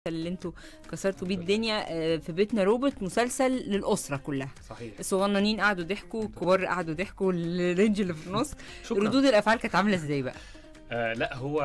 اللي انتوا كسرتوا بيه الدنيا آه، في بيتنا روبوت مسلسل للاسره كلها صحيح الصغننين قعدوا ضحكوا الكبار قعدوا ضحكوا الرينج اللي في النص شكرا ردود الافعال كانت عامله ازاي بقى آه لا هو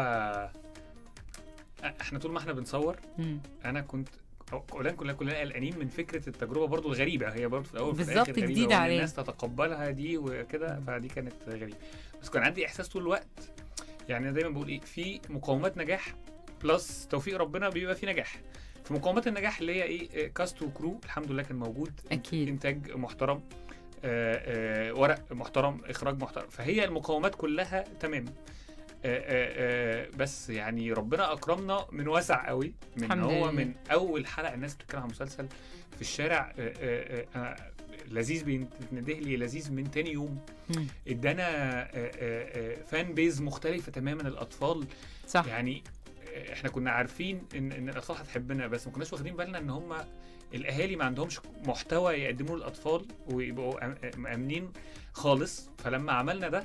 احنا طول ما احنا بنصور مم. انا كنت كلنا كلنا كلنا قلقانين من فكره التجربه برضو الغريبه هي برضو في الاول وفي بالظبط، الآخر غريبة، جديدة وإن علينا. الناس تتقبلها دي وكده فدي كانت غريبه بس كان عندي احساس طول الوقت يعني انا دايما بقول ايه في مقومات نجاح بلس توفيق ربنا بيبقى في نجاح في مقومات النجاح اللي هي ايه آه، كاست وكرو الحمد لله كان موجود أكيد. انتاج محترم آه، آه، ورق محترم اخراج محترم فهي المقومات كلها تمام آه، آه، آه، بس يعني ربنا اكرمنا من واسع قوي من الحمد هو لله. من اول حلقه الناس بتتكلم عن مسلسل في الشارع آه، آه، آه، آه، لذيذ بينده لي لذيذ من تاني يوم مم. ادانا آه، آه، آه، فان بيز مختلفه تماما الاطفال صح يعني آه، احنا كنا عارفين ان ان الاطفال هتحبنا بس ما كناش واخدين بالنا ان هم الاهالي ما عندهمش محتوى يقدموه للاطفال ويبقوا أم- مامنين خالص فلما عملنا ده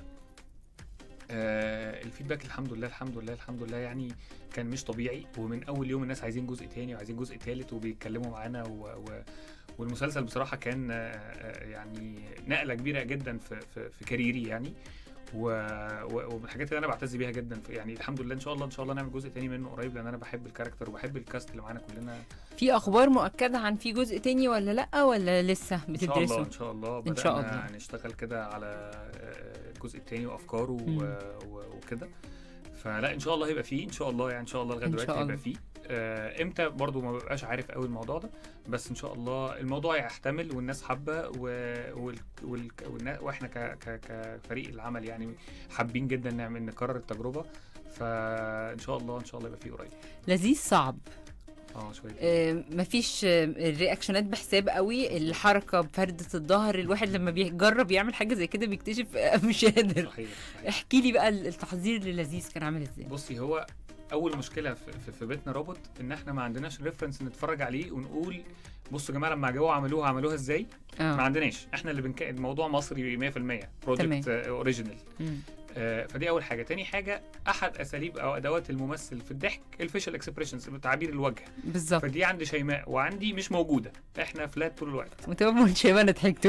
آه الفيدباك الحمد لله الحمد لله الحمد لله يعني كان مش طبيعي ومن اول يوم الناس عايزين جزء تاني وعايزين جزء تالت وبيتكلموا معانا و و والمسلسل بصراحه كان آه، آه، يعني نقله كبيره جدا في في, في كاريري يعني و... و... ومن الحاجات اللي انا بعتز بيها جدا في يعني الحمد لله ان شاء الله ان شاء الله نعمل جزء تاني منه قريب لان انا بحب الكاركتر وبحب الكاست اللي معانا كلنا في اخبار مؤكده عن في جزء تاني ولا لا ولا لسه ان شاء الله بتدرسوا ان شاء الله إن شاء بدأنا الله. نشتغل كده على آه، الجزء التاني وافكاره مم. و... و... وكده فلا ان شاء الله هيبقى فيه ان شاء الله يعني ان شاء الله لغايه إن دلوقتي شاء هيبقى الله. فيه آه امتى برضو ما ببقاش عارف قوي الموضوع ده بس ان شاء الله الموضوع يحتمل والناس حابه و... وال... وال... والنا... واحنا ك... ك... كفريق العمل يعني حابين جدا نعمل نكرر التجربه فان شاء الله ان شاء الله يبقى فيه قريب لذيذ صعب اه شويه آه، مفيش آه، الرياكشنات بحساب قوي الحركه بفردة الظهر الواحد لما بيجرب يعمل حاجه زي كده بيكتشف آه، مش قادر صحيح صحيح احكي لي بقى التحضير للذيذ كان عامل ازاي بصي هو اول مشكله في, في, في بيتنا روبوت ان احنا ما عندناش ريفرنس نتفرج عليه ونقول بصوا يا جماعه لما جوه عملوها عملوها ازاي ما اه عندناش احنا اللي بنك... الموضوع مصري 100% بروجكت اوريجينال مم. آه فدي اول حاجه تاني حاجه احد اساليب او ادوات الممثل في الضحك الفيشل اكسبريشنز تعابير الوجه بالظبط فدي عند شيماء وعندي مش موجوده احنا فلات طول الوقت وتبقى ما قلتش يبقى انا ضحكت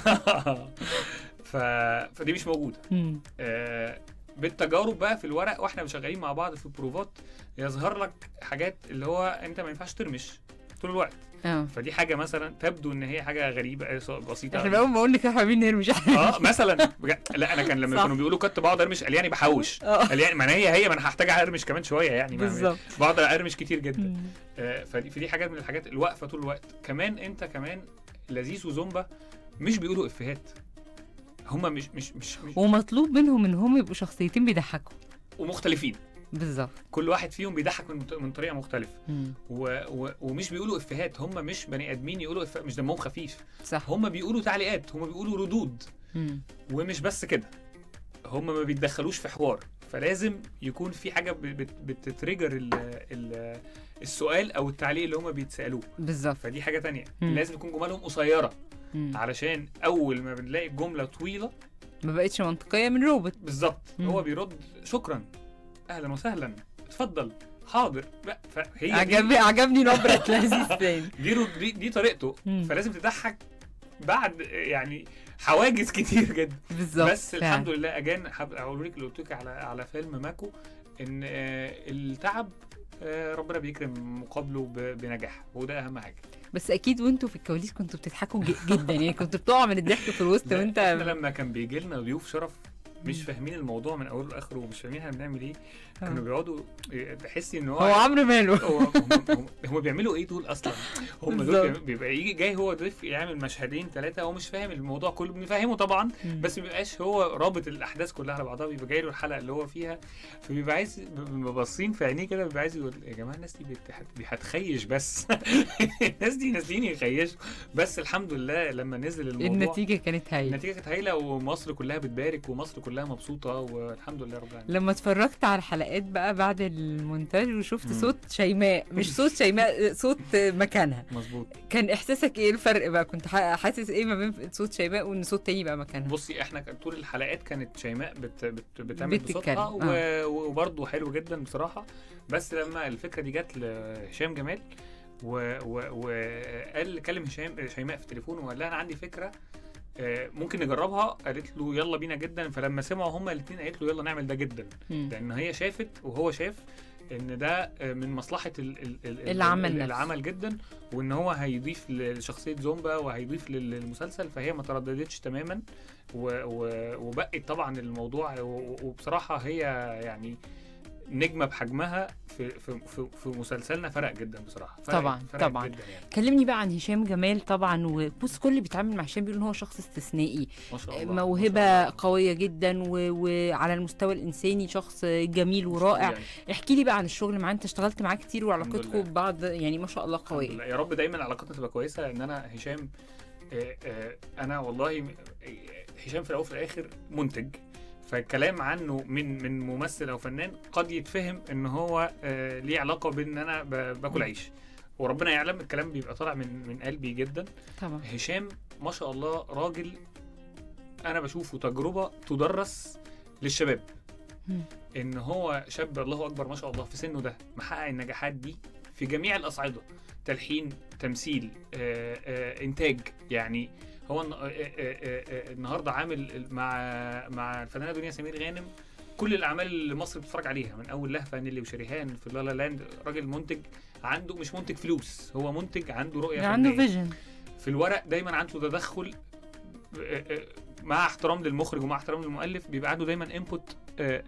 ف... فدي مش موجوده مم. آه، بالتجارب بقى في الورق واحنا شغالين مع بعض في البروفات يظهر لك حاجات اللي هو انت ما ينفعش ترمش طول الوقت اه فدي حاجه مثلا تبدو ان هي حاجه غريبه آه، سواء بسيطه احنا اول ما قلنا كده حابين نرمش اه مثلا بجد. لا انا كان لما صح. كانوا بيقولوا كت بقعد ارمش قال يعني بحوش اه قال يعني ما أنا هي هي ما انا هحتاج ارمش كمان شويه يعني ما- بالظبط بقعد ارمش كتير جدا مم. آه، فدي فدي حاجات من الحاجات الواقفه طول الوقت كمان انت كمان لذيذ وزومبا مش بيقولوا افيهات هما مش مش مش, مش ومطلوب منهم ان هم يبقوا شخصيتين بيضحكوا ومختلفين بالظبط كل واحد فيهم بيضحك من من طريقه مختلفه مم. و و ومش بيقولوا افيهات هم مش بني ادمين يقولوا إفيه مش دمهم خفيف صح هم بيقولوا تعليقات هم بيقولوا ردود مم. ومش بس كده هم ما بيتدخلوش في حوار فلازم يكون في حاجه ب- بت بتتريجر ال ال السؤال او التعليق اللي هم بيتسالوه بالظبط فدي حاجه تانية مم. لازم يكون جملهم قصيره مم. علشان اول ما بنلاقي الجمله طويله ما بقتش منطقيه من روبوت بالظبط مم. هو بيرد شكرا اهلا وسهلا اتفضل حاضر لا فهي دي- عجبني عجبني نبره لذيذ تاني دي رو- دي, دي طريقته مم. فلازم تضحك بعد يعني حواجز كتير جدا بالظبط بس فعلا. الحمد لله اجان حاب اقول لك اللي قلت لك على على فيلم ماكو ان آه، التعب آه، ربنا بيكرم مقابله ب- بنجاح وده اهم حاجه بس اكيد وانتوا في الكواليس كنتوا بتضحكوا ج- جدا يعني كنتوا بتقعوا من الضحك في الوسط ده وانت احنا لما كان بيجي لنا ضيوف شرف مش مم. فاهمين الموضوع من اوله لاخره ومش فاهمين احنا بنعمل ايه كانوا آه. بيقعدوا تحسي ان هو هو عمرو ماله هو هم, هم, هم بيعملوا ايه دول اصلا هم دول بالظبط. بيعملوا- بيبقى يجي جاي هو ضيف يعمل مشهدين ثلاثه هو مش فاهم الموضوع كله بنفهمه طبعا بس ما بيبقاش هو رابط الاحداث كلها على بعضها بيبقى جاي له الحلقه اللي هو فيها فبيبقى عايز بيبقى باصين في عينيه كده بيبقى عايز يقول يا جماعه الناس دي بت- دي هتخيش بس الناس دي نازلين يخيشوا بس الحمد لله لما نزل الموضوع النتيجه كانت هايله النتيجه كانت هايله ومصر كلها بتبارك ومصر كلها كلها مبسوطه والحمد لله رب العالمين لما اتفرجت على الحلقات بقى بعد المونتاج وشفت مم. صوت شيماء مش صوت شيماء صوت مكانها مظبوط كان احساسك ايه الفرق بقى كنت ح- حاسس ايه ما بين صوت شيماء وان صوت تاني بقى مكانها بصي احنا كان طول الحلقات كانت شيماء بت بت بتعمل بتتكلم، بصوتها و- آه. وبرضه حلو جدا بصراحه بس لما الفكره دي جت لهشام جمال و- و- وقال كلم هشام شيماء في التليفون وقال لها انا عندي فكره آه، ممكن نجربها قالت له يلا بينا جدا فلما سمعوا هما الاثنين قالت له يلا نعمل ده جدا مم. لان هي شافت وهو شاف ان ده آه، من مصلحه ال ال ال العمل ال- نفسه. العمل جدا وان هو هيضيف لشخصيه زومبا وهيضيف لل- للمسلسل فهي ما ترددتش تماما و- و- وبقت طبعا الموضوع و- وبصراحه هي يعني نجمه بحجمها في في في, في مسلسلنا فرق جدا بصراحه فرق طبعا، فرق طبعا. جدا يعني كلمني بقى عن هشام جمال طبعا وبص كل اللي بيتعامل مع هشام بيقول ان هو شخص استثنائي ما شاء الله ما موهبه شاء الله. قويه جدا و... وعلى المستوى الانساني شخص جميل ورائع يعني احكي لي بقى عن الشغل معاه انت اشتغلت معاه كتير وعلاقتكم لله. ببعض يعني ما شاء الله الحمد قويه لله. يا رب دايما علاقتنا تبقى كويسه لان انا هشام آه، آه، انا والله م- آه، هشام في الاول وفي الاخر منتج فالكلام عنه من من ممثل او فنان قد يتفهم ان هو آه، ليه علاقه بان انا ب- باكل عيش وربنا يعلم الكلام بيبقى طالع من من قلبي جدا طبعا هشام ما شاء الله راجل انا بشوفه تجربه تدرس للشباب مم. ان هو شاب الله اكبر ما شاء الله في سنه ده محقق النجاحات دي في جميع الاصعده تلحين تمثيل آه، آه، انتاج يعني هو الن- آه، آه، آه، آه، النهارده عامل مع مع الفنانه دنيا سمير غانم كل الاعمال اللي مصر بتتفرج عليها من اول لهفه نيلي وشريهان في لالا لاند راجل منتج عنده مش منتج فلوس هو منتج عنده رؤيه عنده فنيه فيجن في الورق دايما عنده تدخل آه، آه، مع احترام للمخرج ومع احترام للمؤلف بيبقى عنده دايما انبوت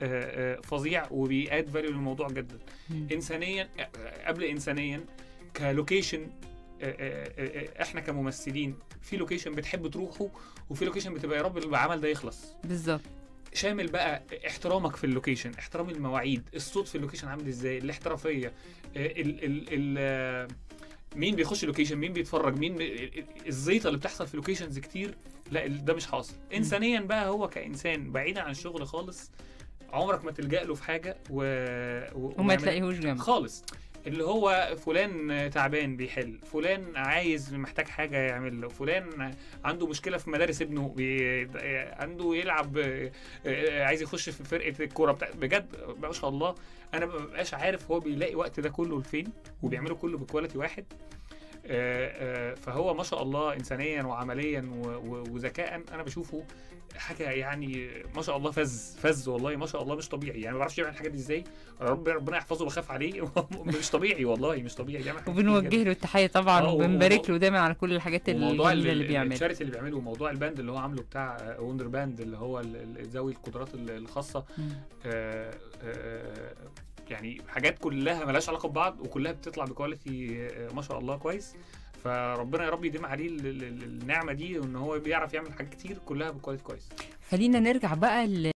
فظيع وبياد فاليو للموضوع جدا انسانيا آه، قبل انسانيا كلوكيشن آه، آه، آه، احنا كممثلين في لوكيشن بتحب تروحه وفي لوكيشن بتبقى يا رب العمل ده يخلص بالظبط شامل بقى احترامك في اللوكيشن احترام المواعيد الصوت في اللوكيشن عامل ازاي الاحترافيه آه، ال ال ال آه، مين بيخش اللوكيشن مين بيتفرج مين بي- الزيطه اللي بتحصل في لوكيشنز كتير لا ال- ده مش حاصل انسانيا بقى هو كانسان بعيدا عن الشغل خالص عمرك ما تلجأ له في حاجه و... و... وما ويعمل- تلاقيهوش جنبك خالص اللي هو فلان تعبان بيحل فلان عايز محتاج حاجة يعمل له فلان عنده مشكلة في مدارس ابنه بي... عنده يلعب آه، آه، عايز يخش في فرقة الكورة بتاع بجد ما شاء الله انا ما ببقاش عارف هو بيلاقي وقت ده كله لفين وبيعمله كله بكواليتي واحد آه، آه، فهو ما شاء الله انسانيا وعمليا و- و- وذكاء انا بشوفه حاجه يعني ما شاء الله فز فز والله ما شاء الله مش طبيعي يعني ما بعرفش يعمل الحاجات دي ازاي رب ربنا يحفظه وبخاف عليه مش طبيعي والله مش طبيعي بيعمل حاجات كتير وبنوجه جداً. له التحيه طبعا آه، وبنبارك وموضوع- له دايما على كل الحاجات وموضوع الجميله اللي بيعملها الشاريتي اللي بيعمله وموضوع الباند اللي هو عامله بتاع وندر باند اللي هو ال- ال- ذوي القدرات ال- الخاصه مم. آه، آه، يعني حاجات كلها ملهاش علاقه ببعض وكلها بتطلع بكواليتي آه، ما شاء الله كويس فربنا يا رب يديم عليه ال- ال- ال- النعمه دي وان هو بيعرف يعمل حاجات كتير كلها بكواليتي كويس خلينا نرجع بقى ل